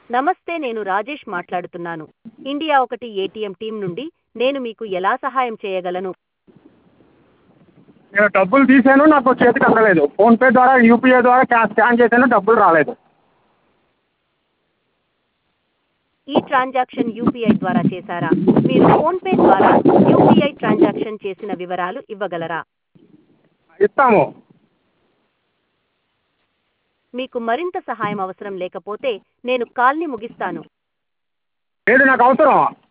నమస్తే నేను రాజేష్ మాట్లాడుతున్నాను ఇండియా ఒకటి ఏటీఎం టీం నుండి నేను మీకు ఎలా సహాయం చేయగలను నేను డబ్బులు తీసాను నాకు చేతికి అందలేదు ఫోన్పే ద్వారా యూపీఐ ద్వారా క్యాష్ స్కాన్ చేశాను డబ్బులు రాలేదు ఈ ట్రాన్సాక్షన్ యూపీఐ ద్వారా చేశారా మీరు ఫోన్పే ద్వారా యూపీఐ ట్రాన్సాక్షన్ చేసిన వివరాలు ఇవ్వగలరా ఇస్తాము మీకు మరింత సహాయం అవసరం లేకపోతే నేను కాల్ని ముగిస్తాను లేదు నాకు అవసరం